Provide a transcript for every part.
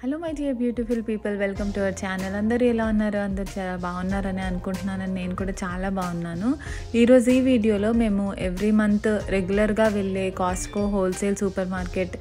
hello my dear beautiful people welcome to our channel అందరూ ఎలా ఉన్నారు అందరు చాలా బాగున్నారని అనుకుంటున్నానని నేను కూడా చాలా బాగున్నాను ఈరోజు ఈ వీడియోలో మేము ఎవ్రీ మంత్ రెగ్యులర్గా వెళ్ళే కాస్ట్కో హోల్సేల్ సూపర్ మార్కెట్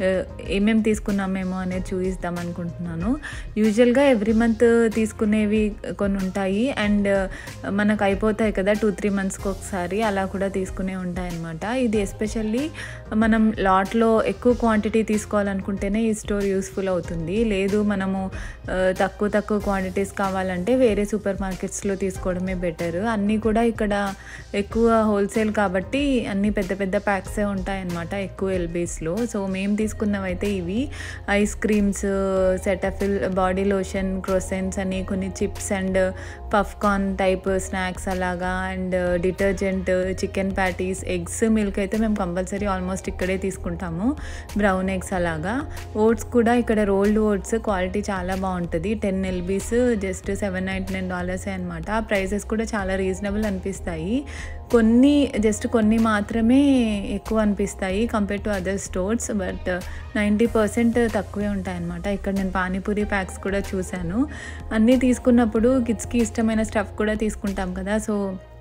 ఏమేమి తీసుకున్నాం మేము అనేది చూపిస్తాం అనుకుంటున్నాను యూజువల్గా ఎవ్రీ మంత్ తీసుకునేవి కొన్ని ఉంటాయి అండ్ మనకు అయిపోతాయి కదా టూ త్రీ మంత్స్కి ఒకసారి అలా కూడా తీసుకునే ఉంటాయి అన్నమాట ఇది ఎస్పెషల్లీ మనం లాట్లో ఎక్కువ క్వాంటిటీ తీసుకోవాలనుకుంటేనే ఈ స్టోర్ యూస్ఫుల్ అవుతుంది లేదు మనము ఆ, తక్కువ తక్కువ క్వాంటిటీస్ కావాలంటే వేరే సూపర్ మార్కెట్స్లో తీసుకోవడమే బెటర్ అన్నీ కూడా ఇక్కడ ఎక్కువ హోల్సేల్ కాబట్టి అన్ని పెద్ద పెద్ద ప్యాక్సే ఉంటాయన్నమాట ఎక్కువ ఎల్బీస్లో సో మేము తీసుకున్నవైతే ఇవి ice creams Cetaphil body lotion croissants అని కొన్ని chips and popcorn type snacks అలాగా and detergent chicken patties eggs milk అయితే మేము కంపల్సరీ ఆల్మోస్ట్ ఇక్కడే తీసుకుంటాము బ్రౌన్ ఎగ్స్ అలాగా ఓట్స్ కూడా ఇక్కడ రోల్డ్ ఓట్స్ క్వాలిటీ చాలా బాగుంటుంది ten lbs just seven ninety nine డాలర్సే అనమాట ప్రైసెస్ కూడా చాలా రీజనబుల్ అనిపిస్తాయి కొన్ని జస్ట్ కొన్ని మాత్రమే ఎక్కువ అనిపిస్తాయి compare to other stores but ninety percent తక్కువే ఉంటాయన్నమాట ఇక్కడ నేను పానీపూరి ప్యాక్స్ కూడా చూశాను అన్నీ తీసుకున్నప్పుడు కిడ్స్కి ఇష్టమైన స్టఫ్ కూడా తీసుకుంటాం కదా సో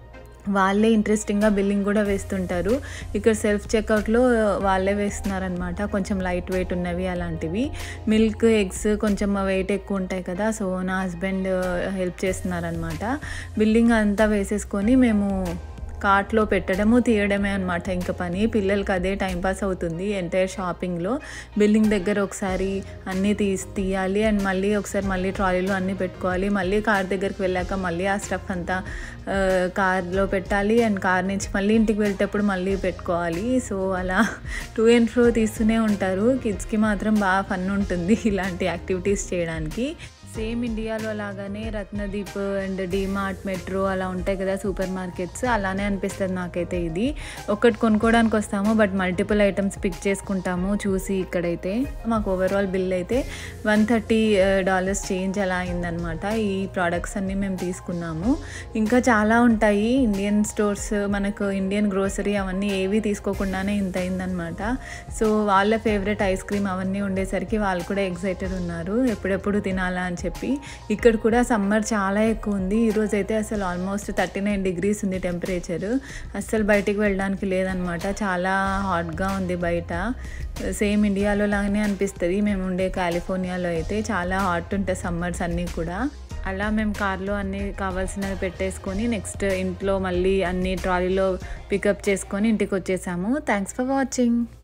వాళ్ళే ఇంట్రెస్టింగ్గా బిల్లింగ్ కూడా వేస్తుంటారు ఇక్కడ సెల్ఫ్ చెక్అవుట్లో వాళ్ళే వేస్తున్నారనమాట కొంచెం లైట్ వెయిట్ ఉన్నవి అలాంటివి మిల్క్ ఎగ్స్ కొంచెం వెయిట్ ఎక్కువ ఉంటాయి కదా సో నా హస్బెండ్ హెల్ప్ చేస్తున్నారనమాట బిల్లింగ్ అంతా వేసేసుకొని మేము కార్ట్లో పెట్టడము తీయడమే అనమాట ఇంకా పని పిల్లలకి అదే టైంపాస్ అవుతుంది ఎంటైర్ షాపింగ్లో బిల్లింగ్ దగ్గర ఒకసారి అన్నీ తీసి తీయాలి అండ్ మళ్ళీ ఒకసారి మళ్ళీ ట్రాలీలో అన్నీ పెట్టుకోవాలి మళ్ళీ కార్ దగ్గరికి వెళ్ళాక మళ్ళీ ఆ స్టఫ్ అంతా ఆ, కార్లో పెట్టాలి అండ్ కార్ నుంచి మళ్ళీ ఇంటికి వెళ్ళేటప్పుడు మళ్ళీ పెట్టుకోవాలి సో అలా టూ అండ్ ఫ్రో తీస్తూనే ఉంటారు కిడ్స్కి మాత్రం బాగా ఫన్ ఉంటుంది ఇలాంటి యాక్టివిటీస్ చేయడానికి సేమ్ ఇండియాలో లాగానే రత్నదీప్ అండ్ డీమార్ట్ మెట్రో అలా ఉంటాయి కదా సూపర్ మార్కెట్స్ అలానే అనిపిస్తుంది నాకైతే ఇది ఒక్కటి కొనుక్కోవడానికి వస్తాము బట్ మల్టిపుల్ ఐటమ్స్ పిక్ చేసుకుంటాము చూసి ఇక్కడైతే మాకు ఓవరాల్ బిల్ అయితే వన్ థర్టీ డాలర్స్ చేంజ్ అలా అయిందనమాట ఈ ప్రోడక్ట్స్ అన్నీ మేము తీసుకున్నాము ఇంకా చాలా ఉంటాయి ఇండియన్ స్టోర్స్ మనకు ఇండియన్ గ్రోసరీ అవన్నీ ఏవి తీసుకోకుండానే ఇంత అయిందనమాట సో వాళ్ళ ఫేవరెట్ ఐస్ క్రీమ్ అవన్నీ ఉండేసరికి వాళ్ళు కూడా ఎగ్జైటెడ్ ఉన్నారు ఎప్పుడెప్పుడు తినాలా అని చెప్పి ఇక్కడ కూడా సమ్మర్ చాలా ఎక్కువ ఉంది ఈరోజు అయితే అసలు ఆల్మోస్ట్ థర్టీ నైన్ డిగ్రీస్ ఉంది టెంపరేచర్ అస్సలు బయటికి వెళ్ళడానికి లేదనమాట చాలా హాట్గా ఉంది బయట సేమ్ ఇండియాలో లాగానే అనిపిస్తుంది మేము ఉండే కాలిఫోర్నియాలో అయితే చాలా హాట్ ఉంటాయి సమ్మర్స్ అన్నీ కూడా అలా మేము కార్లో అన్నీ కావాల్సినవి పెట్టేసుకొని నెక్స్ట్ ఇంట్లో మళ్ళీ అన్ని ట్రాలీలో పికప్ చేసుకొని ఇంటికి వచ్చేసాము థ్యాంక్స్ ఫర్ వాచింగ్